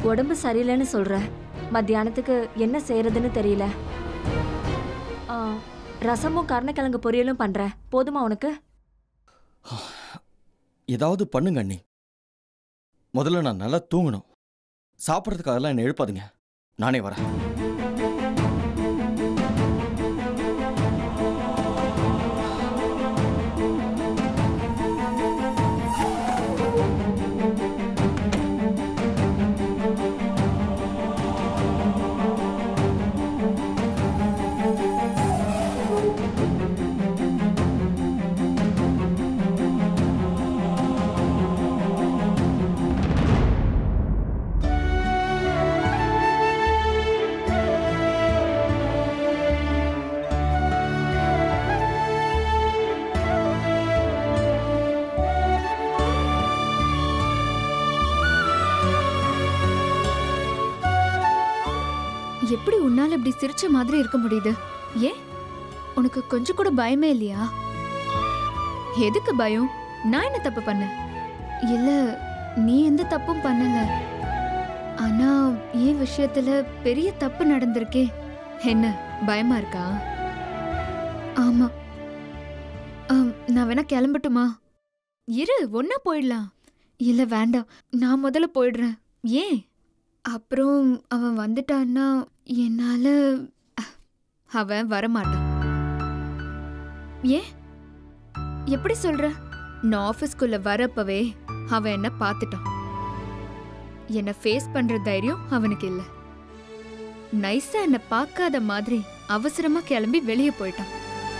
உடம்பு சரியில்லைன்னு சொல்ற மத்தியானத்துக்கு என்ன செய்யறதுன்னு தெரியல ஆ, ரசமும் கருணக்கிழங்கு பொரியலும் பண்றேன் போதுமா உனக்கு ஏதாவது பண்ணுங்க அண்ணி முதல்ல நான் நல்லா தூங்கணும் சாப்பிட்றதுக்கு அதெல்லாம் என்னை எழுப்பாதுங்க நானே வரேன் எப்படி உன்னால இப்படி சிரிச்ச மாதிரி இருக்க முடியுது ஏன் உனக்கு கொஞ்சம் கூட பயமே இல்லையா எதுக்கு பயம் நான் என்ன தப்பு பண்ண இல்ல நீ எந்த தப்பும் பண்ணல ஆனா என் விஷயத்துல பெரிய தப்பு நடந்திருக்கே என்ன பயமா இருக்கா ஆமா ஆம், நான் வேணா கிளம்பட்டுமா இரு ஒன்னா போயிடலாம் இல்ல வேண்டாம் நான் முதல்ல போயிடுறேன் ஏன் அப்புறம் அவன் வந்துட்டான்னா என்னால அவன் வரமாட்டான் ஏன் எப்படி சொல்ற நான் ஆபீஸ்க்குள்ள வரப்பவே அவன் என்ன பார்த்துட்டான் என்ன ஃபேஸ் பண்ற தைரியம் அவனுக்கு இல்ல நைஸா என்ன பார்க்காத மாதிரி அவசரமா கிளம்பி வெளியே போயிட்டான்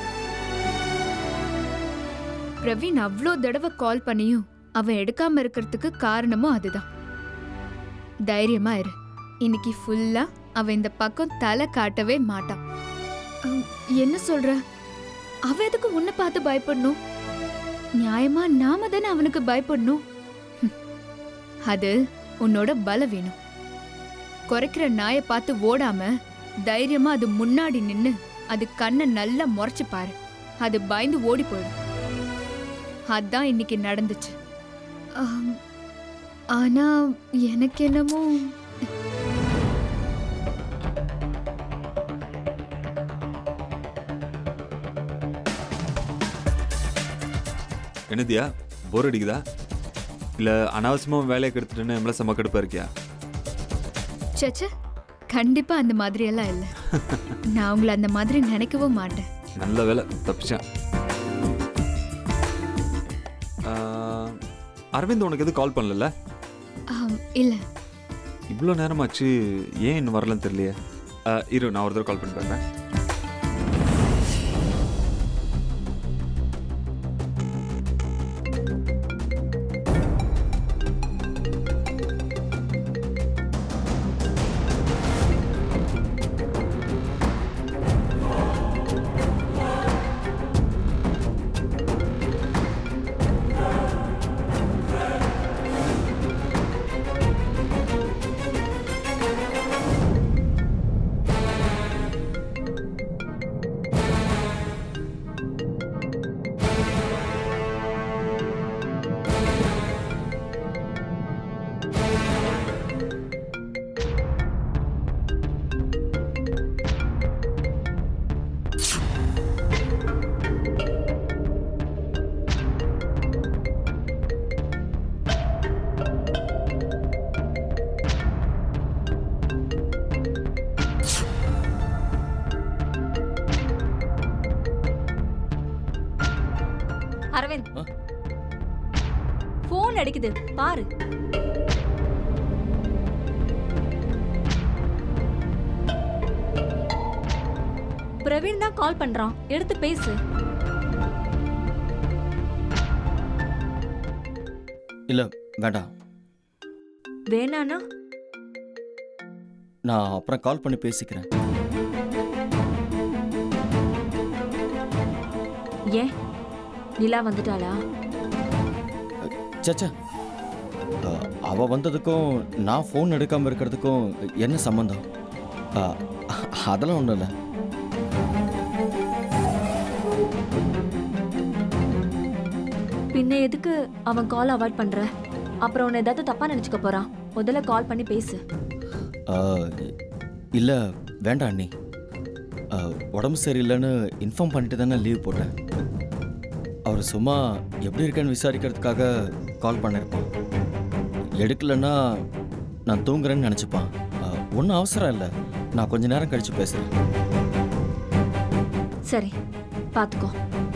பிரவீன் அவ்வளோ தடவை கால் பண்ணியும் அவன் எடுக்காம இருக்கிறதுக்கு காரணமும் அதுதான் தைரியமா இரு இன்னைக்கு ஃபுல்லா அவன் இந்த பக்கம் தலை காட்டவே மாட்டான் அம், என்ன சொல்ற அவ எதுக்கு உன்னை பார்த்து பயப்படணும் நியாயமா நாம தானே அவனுக்கு பயப்படணும் ஹம். அது உன்னோட பலவீனம் குறைக்கிற நாயை பார்த்து ஓடாம தைரியமா அது முன்னாடி நின்னு அது கண்ணை நல்லா முறைச்சு பாரு அது பயந்து ஓடி போயிடும் அதான் இன்னைக்கு நடந்துச்சு ஆம், ஆனா எனக்கு என்னமோ என்னதியா போர் அடிக்குதா இல்லை அனாவசியமாக வேலையை கெடுத்துட்டுன்னு நம்மள செம்ம கடுப்பாக இருக்கியா சச்ச கண்டிப்பா அந்த மாதிரி எல்லாம் இல்ல நான் உங்களை அந்த மாதிரி நினைக்கவும் மாட்டேன் நல்ல வேலை தப்பிச்சேன் ஆஹ், அரவிந்த் உனக்கு எதுவும் கால் பண்ணல ஆம், இல்ல இவ்வளோ நேரமாச்சு ஏன் இன்னும் வரலன்னு தெரியலையே ஆஹ், இரு நான் ஒரு தடவை கால் பண்ணி பார்க்குறேன் அரவிந்த் ஆ? ஃபோன் அடிக்குது பாரு பிரவீன் தான் கால் பண்றான் எடுத்து பேசு இல்லை வேண்டாம் வேணானா நான் அப்புறம் கால் பண்ணி பேசிக்கிறேன் ஏன் நிலா வந்துட்டாளா சச்சா அவ வந்ததுக்கும் நான் ஃபோன் எடுக்காம இருக்கிறதுக்கும் என்ன சம்மந்தம் அ, அதெல்லாம் ஒன்றும் இல்லை பின்ன எதுக்கு அவன் கால் அவாய்ட் பண்ற அப்புறம் உன்னை ஏதாவது தப்பா நினைச்சுக்க போறான் முதல்ல கால் பண்ணி பேசு இல்லை வேண்டாம் அண்ணி ஆ, உடம்பு சரியில்லைன்னு இன்ஃபார்ம் பண்ணிட்டு தானே லீவ் போட்டேன் அவர் சும்மா எப்படி இருக்கேன்னு விசாரிக்கிறதுக்காக கால் பண்ணியிருப்பான் எடுக்கலைன்னா நான் தூங்குறேன்னு நினச்சிப்பான் ஒன்றும் அவசரம் இல்லை நான் கொஞ்ச நேரம் கழித்து பேசுகிறேன் சரி பார்த்துக்கோ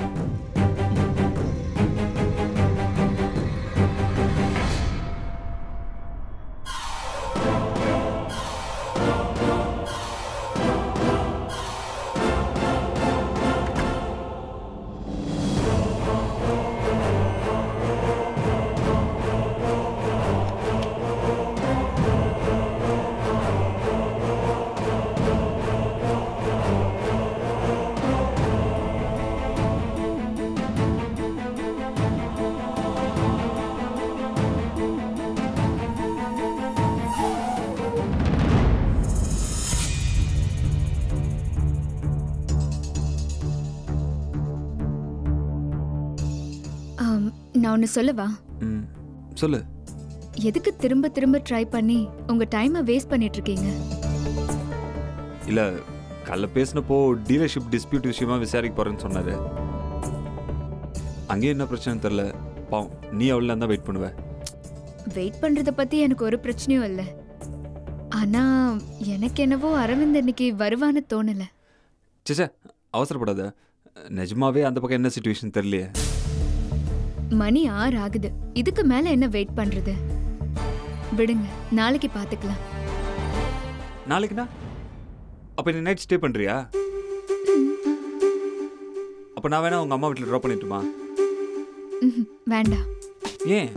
ஆம், நான் ஒன்று சொல்லவா ம் சொல்லு எதுக்கு திரும்ப திரும்ப ட்ரை பண்ணி உங்க டைமை வேஸ்ட் பண்ணிட்டு இருக்கீங்க இல்லை காலைல பேசினப்போ டீலர்ஷிப் டிஸ்பியூட் விஷயமா விசாரிக்க போகிறேன்னு சொன்னார் அங்கேயும் என்ன பிரச்சனை தெரில பாவம் நீ அவ்வளோ தான் வெயிட் பண்ணுவ வெயிட் பண்றத பத்தி எனக்கு ஒரு பிரச்சனையும் இல்லை ஆனா எனக்கு என்னவோ அரவிந்த் இன்னைக்கு வருவான்னு தோணல சேச்சே அவசரப்படாத நிஜமாவே அந்த பக்கம் என்ன சுச்சுவேஷன் தெரியலையே மணி ஆறு ஆகுது இதுக்கு மேல என்ன வெயிட் பண்றது விடுங்க நாளைக்கு பாத்துக்கலாம் நாளைக்குண்ணா அப்போ நீ நைட் ஸ்டே பண்ணுறியா அப்போ நான் வேணா உங்கள் அம்மா வீட்டில் ட்ராப் பண்ணிட்டுமா ம்ஹும், வேண்டாம் ஏன்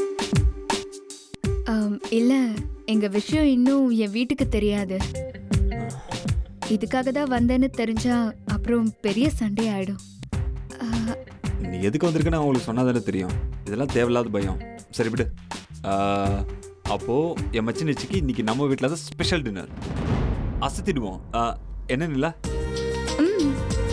ஆம், இல்ல எங்க விஷயம் இன்னும் என் வீட்டுக்கு தெரியாது இதுக்காக தான் வந்தேன்னு தெரிஞ்சா அப்புறம் பெரிய சண்டை ஆயிடும் ஆ, நீ எதுக்கு வந்திருக்குன்னு அவங்களுக்கு சொன்னாதானே தெரியும் இதெல்லாம் தேவையில்லாத பயம் சரி விடு ஆஹ், அப்போ என் மச்சி நிச்சிக்கு இன்னைக்கு நம்ம வீட்டில் தான் ஸ்பெஷல் டின்னர் அசத்திடுவோம் ஆஹ், என்ன நிலா ம்,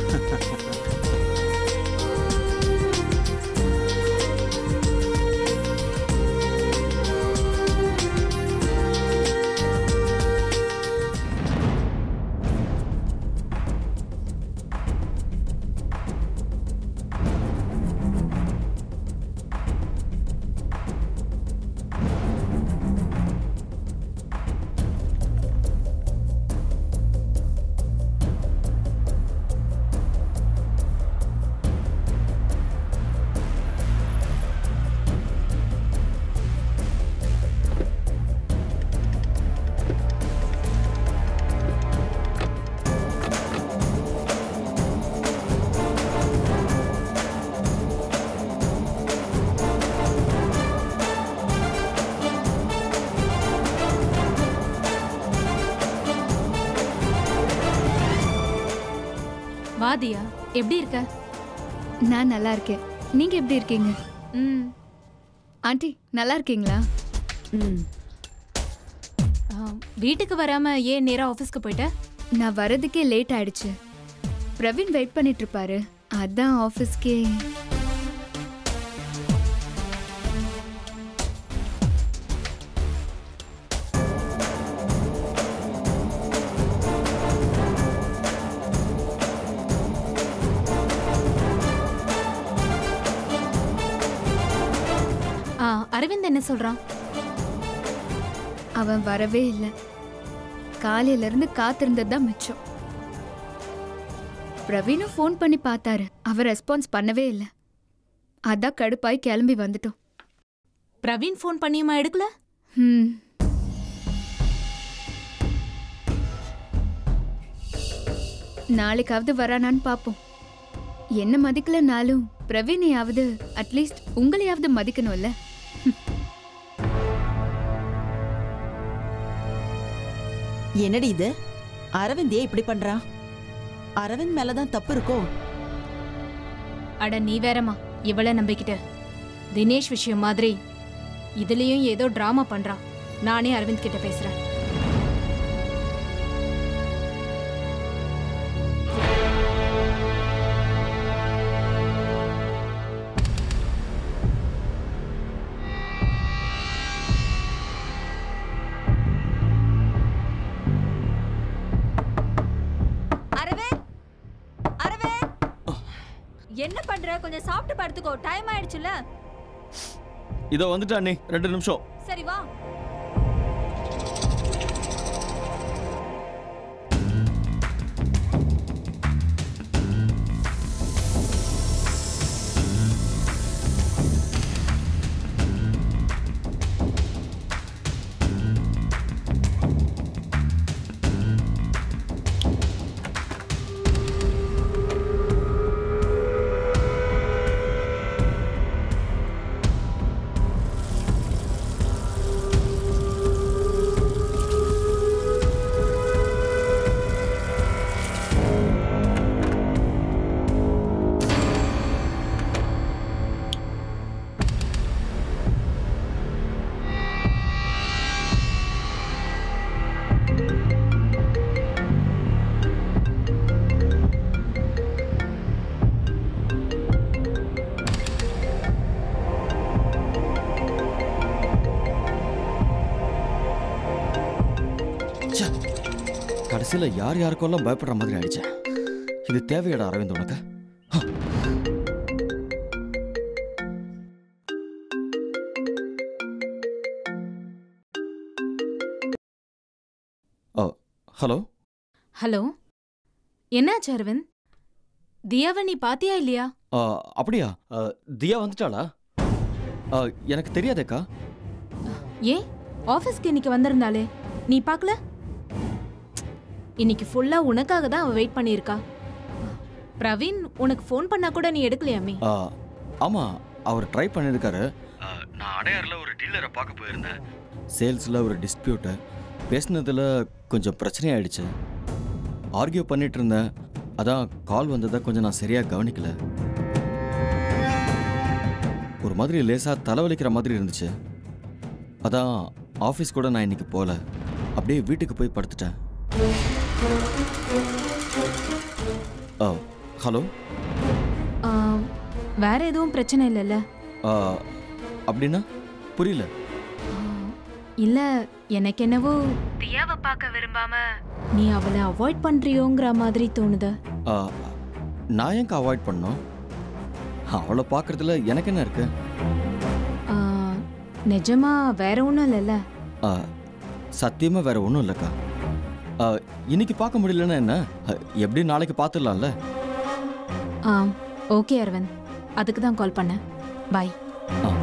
வாதியா எப்படி இருக்க நான் நல்லா இருக்கேன் நீங்க எப்படி இருக்கீங்க ம் ஆண்டி நல்லா இருக்கீங்களா ம் ஆ, வீட்டுக்கு வராம ஏன் நேரா ஆஃபீஸ்க்கு போயிட்ட நான் வரதுக்கே லேட் ஆயிடுச்சு பிரவீன் வெயிட் பண்ணிட்டு இருப்பாரு அதான் ஆஃபீஸ்க்கே ஆ அரவிந்த் என்ன சொல்றான் அவன் வரவே இல்லை காலையில இருந்து காத்திருந்தது தான் மிச்சம் பிரவீனும் ஃபோன் பண்ணி பார்த்தாரு அவர் ரெஸ்பான்ஸ் பண்ணவே இல்லை அதான் கடுப்பாய் கிளம்பி வந்துட்டோம் பிரவீன் ஃபோன் பண்ணியுமா எடுக்கல ம் நாளைக்காவது வரானான்னு பார்ப்போம் என்ன மதிக்கலனாலும் பிரவீனையாவது அட்லீஸ்ட் உங்களையாவது மதிக்கணும்ல என்னடி இது அரவிந்த் ஏன் இப்படி பண்றான் அரவிந்த் மேலதான் தப்பு இருக்கோ அட நீ வேறம்மா இவள நம்பிக்கிட்டு தினேஷ் விஷயம் மாதிரி இதுலயும் ஏதோ டிராமா பண்றான் நானே அரவிந்த் கிட்ட பேசுறேன் என்ன பண்ற கொஞ்சம் சாப்பிட்டு படுத்துக்கோ டைம் ஆயிடுச்சுல இதோ வந்துட்டா அண்ணி ரெண்டு நிமிஷம் சரி வா ச்சே கடைசியில் யார் யாருக்கெல்லாம் பயப்படுற மாதிரி ஆயிடுச்சேன் இது தேவையடா அரவிந்த் உனக்கு ஹ. ஓ ஹலோ ஹலோ என்னாச்சு அரவிந்த் தியாவை நீ பாத்தியா இல்லையா ஆ, அப்படியா ஆ, தியா வந்துட்டாளா ஆ, எனக்கு தெரியாதேக்கா ஏன் ஆஃபீஸ்க்கு இன்னைக்கு வந்திருந்தாளே நீ பார்க்கல இன்னைக்கு ஃபுல்லா உனக்காக தான் அவ வெயிட் பண்ணியிருக்கா பிரவீன் உனக்கு ஃபோன் பண்ணா கூட நீ எடுக்கலையாமே ஆ, ஆமா அவர் ட்ரை பண்ணியிருக்காரு நான் அடையாறில் ஒரு டீலரை பார்க்க போயிருந்தேன் சேல்ஸில் ஒரு டிஸ்பியூட்டு பேசினதில் கொஞ்சம் பிரச்சனையாயிடுச்சு ஆர்கியூ பண்ணிட்டு இருந்தேன் அதான் கால் வந்ததை கொஞ்சம் நான் சரியாக கவனிக்கல ஒரு மாதிரி லேசாக தலைவலிக்கிற மாதிரி இருந்துச்சு அதான் ஆஃபீஸ் கூட நான் இன்னைக்கு போகல அப்படியே வீட்டுக்கு போய் படுத்துட்டேன் ஆ ஹலோ ஆ, வேற எதுவும் பிரச்சனை இல்லைல்ல ஆ, அப்படின்னா புரியல ஆ, இல்ல எனக்கு என்னவோ தியாவை பார்க்க விரும்பாம நீ அவளை அவாய்ட் பண்றியோங்கிற மாதிரி தோணுது ஆ, நான் ஏங்க அவாய்ட் பண்ணோம் அவளை பார்க்கறதுல எனக்கு என்ன இருக்கு ஆ, நிஜமா வேற ஒன்றும் இல்லைல்ல ஆ, சத்தியமா வேற ஒன்றும் இல்லைக்கா ஆ, இன்னைக்கு பார்க்க முடியலன்னா என்ன ஆ, எப்படி நாளைக்கு பார்த்துடலாம்ல ஆ ஓகே அரவிந்த் அதுக்கு தான் கால் பண்ணேன் பாய் ஆ.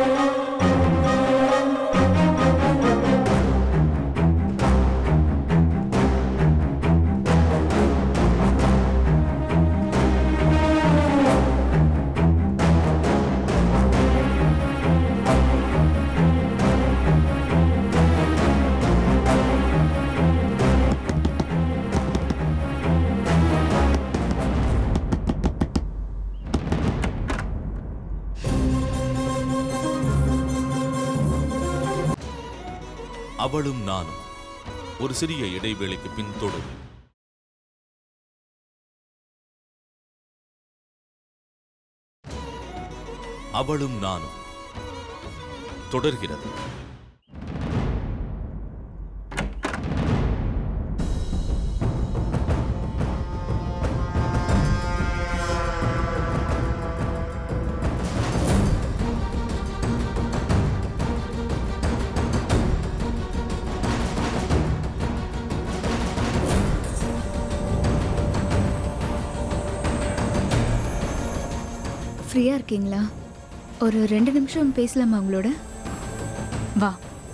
அவளும் நானும் ஒரு சிறிய இடைவேளைக்கு பின் தொடரும் அவளும் நானும் தொடர்கிறது ஃப்ரீயாக இருக்கீங்களா ஒரு ரெண்டு நிமிஷம் பேசலாமா உங்களோட வா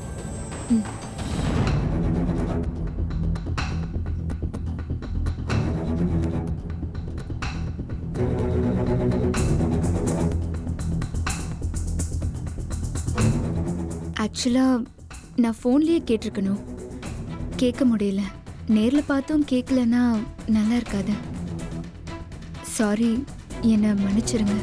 ஆக்சுவலாக நான் ஃபோன்லேயே கேட்டிருக்கணும் கேட்க முடியல நேரில் பார்த்தும் கேட்கலன்னா நல்லா இருக்காது சாரி என்னை மன்னிச்சிருங்க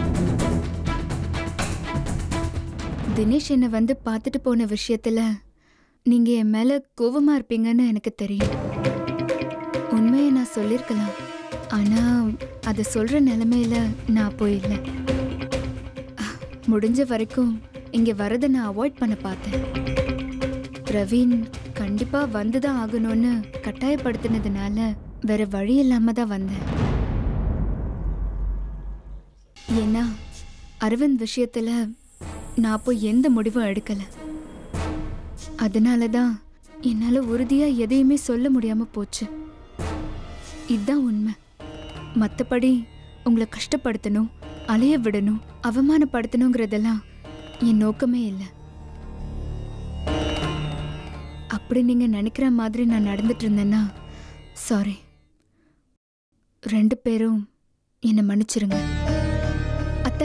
தினேஷ் என்னை வந்து பார்த்துட்டு போன விஷயத்தில் நீங்கள் என் மேலே கோவமாக இருப்பீங்கன்னு எனக்கு தெரியும் உண்மையை நான் சொல்லியிருக்கலாம் ஆனால் அதை சொல்கிற நிலமையில நான் அப்போ இல்லை முடிஞ்ச வரைக்கும் இங்கே வரதை நான் அவாய்ட் பண்ண பார்த்தேன் பிரவீன் கண்டிப்பாக வந்து தான் ஆகணும்னு கட்டாயப்படுத்தினதுனால வேற வழி இல்லாம தான் வந்தேன் ஏன்னா அரவிந்த் விஷயத்துல நான் அப்போ எந்த முடிவும் எடுக்கல அதனால தான் என்னால உறுதியா எதையுமே சொல்ல முடியாம போச்சு இதுதான் உண்மை மற்றபடி உங்களை கஷ்டப்படுத்தணும் அலைய விடணும் அவமானப்படுத்தணுங்கிறதெல்லாம் என் நோக்கமே இல்லை அப்படி நீங்க நினைக்கிற மாதிரி நான் நடந்துட்டு இருந்தேன்னா சாரி ரெண்டு பேரும் என்னை மன்னிச்சிருங்க அத்தை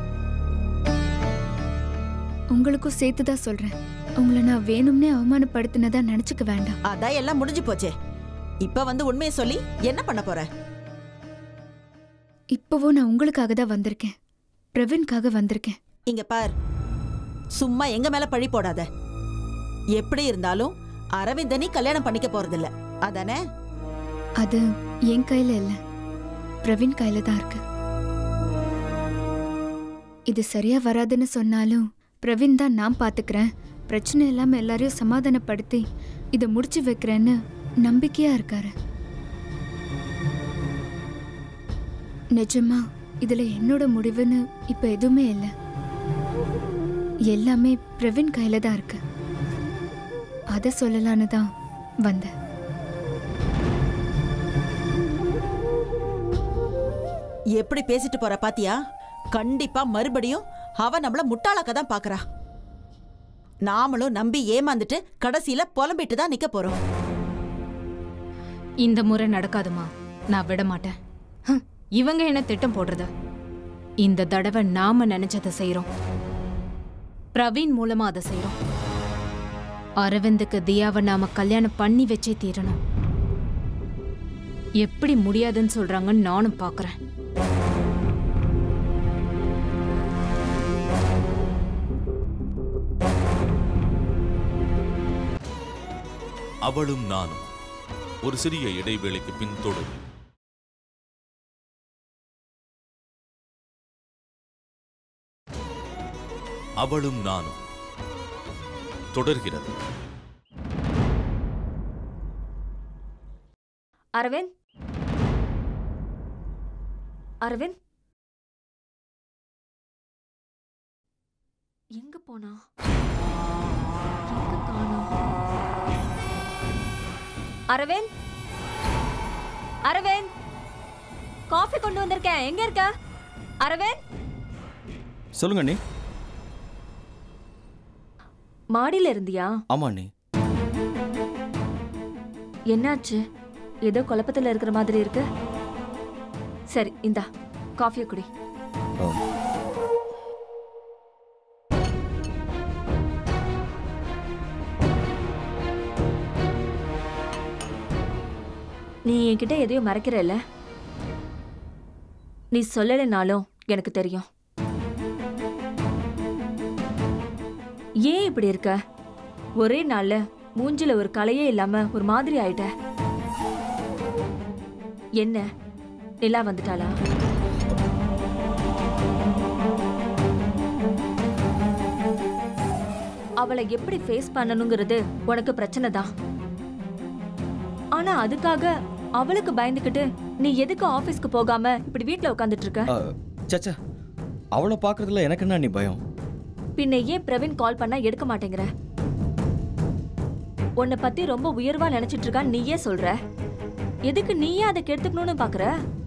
உங்களுக்கும் சேர்த்து தான் சொல்றேன் உங்களை நான் வேணும்னே அவமானப்படுத்தினதா நினைச்சுக்க வேண்டாம் அதான் எல்லாம் முடிஞ்சு போச்சே இப்ப வந்து உண்மையை சொல்லி என்ன பண்ண போற இப்போவும் நான் உங்களுக்காக தான் வந்திருக்கேன் பிரவீன்காக வந்திருக்கேன் இங்க பார் சும்மா எங்க மேல பழி போடாத எப்படி இருந்தாலும் அரவிந்த நீ கல்யாணம் பண்ணிக்க போறதில்ல அதானே அது என் கையில இல்ல பிரவீன் கையில தான் இருக்கு இது சரியா வராதுன்னு சொன்னாலும் பிரவீன் தான் நான் பாத்துக்கிறேன் பிரச்சனை இல்லாம எல்லாரையும் சமாதானப்படுத்தி இதை முடிச்சு வைக்கிறேன்னு நம்பிக்கையா இருக்காரு நிஜமா இதுல என்னோட முடிவுன்னு இப்ப எதுவுமே இல்லை எல்லாமே பிரவீன் கையில தான் இருக்கு அதை சொல்லலான்னு தான் வந்தேன் எப்படி பேசிட்டு போற பாத்தியா கண்டிப்பா மறுபடியும் அவ நம்மள முட்டாளாக்க தான் பாக்குறா நாமளும் நம்பி ஏமாந்துட்டு கடைசியில புலம்பிட்டு தான் நிக்க போறோம் இந்த முறை நடக்காதுமா நான் விட மாட்டேன் ஹம், இவங்க என்ன திட்டம் போடுறது இந்த தடவை நாம நினைச்சதை செய்றோம் பிரவீன் மூலமா அதை செய்றோம் அரவிந்துக்கு தியாவை நாம கல்யாணம் பண்ணி வச்சே தீரணும் எப்படி முடியாதுன்னு சொல்றாங்கன்னு நானும் பாக்குறேன் அவளும் நானும் ஒரு சிறிய இடைவேளைக்கு பின் தொடரும் அவளும் நானும் தொடர்கிறது அரவிந்த் அரவிந்த் எங்க போனா எங்க காணோம் அரவிந்த் அரவிந்த் காஃபி கொண்டு வந்திருக்கேன் எங்க இருக்க அரவிந்த் சொல்லுங்க அண்ணி மாடியில இருந்தியா ஆமா அண்ணி என்னாச்சு ஏதோ குழப்பத்துல இருக்கிற மாதிரி இருக்கு சரி இந்தா காஃபியை குடி ஆ. நீ என்கிட்ட எதையும் மறைக்கிறல்ல நீ சொல்லலைனாலும் எனக்கு தெரியும் ஏன் இப்படி இருக்க ஒரே நாள்ல மூஞ்சில ஒரு கலையே இல்லாம ஒரு மாதிரி ஆயிட்ட என்ன நிலா வந்துட்டாளா அவளை எப்படி ஃபேஸ் பண்ணணுங்கிறது உனக்கு பிரச்சனை தான் ஆனா அதுக்காக அவளுக்கு பயந்துக்கிட்டு நீ எதுக்கு ஆபீஸ்க்கு போகாம இப்படி வீட்ல உட்காந்துட்டு இருக்க ஆ, சச்சா அவளை பார்க்கறதுல எனக்கு என்ன அண்ணி பயம் பின்ன ஏன் பிரவீன் கால் பண்ணா எடுக்க மாட்டேங்கிற உன்னை பத்தி ரொம்ப உயர்வா நினைச்சிட்டு இருக்கான்னு நீயே சொல்ற எதுக்கு நீயே அதை கெடுத்துக்கணும்னு பாக்குற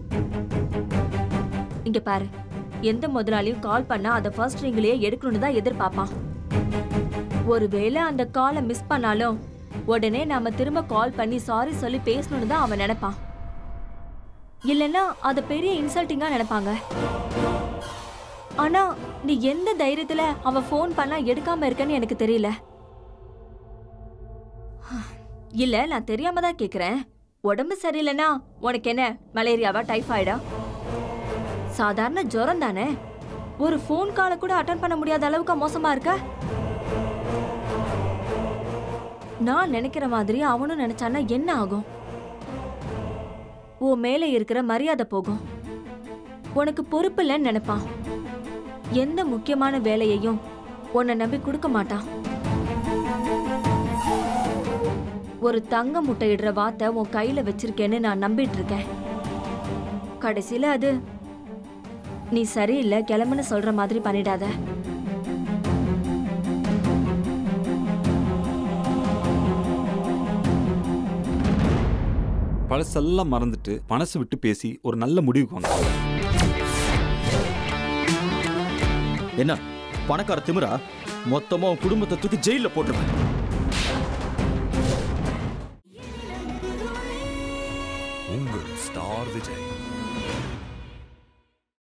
இங்க பாரு எந்த முதலாளியும் கால் பண்ணா அதை ஃபர்ஸ்ட் ரிங்லயே எடுக்கணும்னு தான் எதிர்பார்ப்பான் ஒருவேளை அந்த காலை மிஸ் பண்ணாலும் உடனே நாம திரும்ப கால் பண்ணி சாரி சொல்லி பேசணும்னு தான் அவன் நினைப்பான் இல்லைன்னா அதை பெரிய இன்சல்ட்டிங்கா நினைப்பாங்க ஆனா நீ எந்த தைரியத்துல அவ ஃபோன் பண்ணா எடுக்காம இருக்கன்னு எனக்கு தெரியல இல்ல நான் தெரியாம தான் கேக்குறேன் உடம்பு சரியில்லைன்னா உனக்கு என்ன மலேரியாவா டைஃபாய்டா சாதாரண ஜுரம் தானே ஒரு ஃபோன் காலை கூட அட்டன் பண்ண முடியாத அளவுக்கு மோசமா இருக்க நான் நினைக்கிற மாதிரி அவனும் நினைச்சான்னா என்ன ஆகும் உன் மேல இருக்கிற மரியாதை போகும் உனக்கு பொறுப்பு இல்லைன்னு நினைப்பான் எந்த முக்கியமான வேலையையும் உன்னை நம்பி கொடுக்க மாட்டான் ஒரு தங்க முட்டையிடுற வாத்தை உன் கையில வச்சிருக்கேன்னு நான் நம்பிட்டு இருக்கேன் கடைசியில அது நீ சரியில்லை கிளம்புன்னு சொல்ற மாதிரி பண்ணிடாத பழசெல்லாம் மறந்துட்டு மனசு விட்டு பேசி ஒரு நல்ல முடிவுக்கு வந்தோம் என்ன பணக்கார திமிரா மொத்தமா உன் குடும்பத்தை தூக்கி ஜெயில போட்டுருவேன் உங்கள் ஸ்டார் விஜய்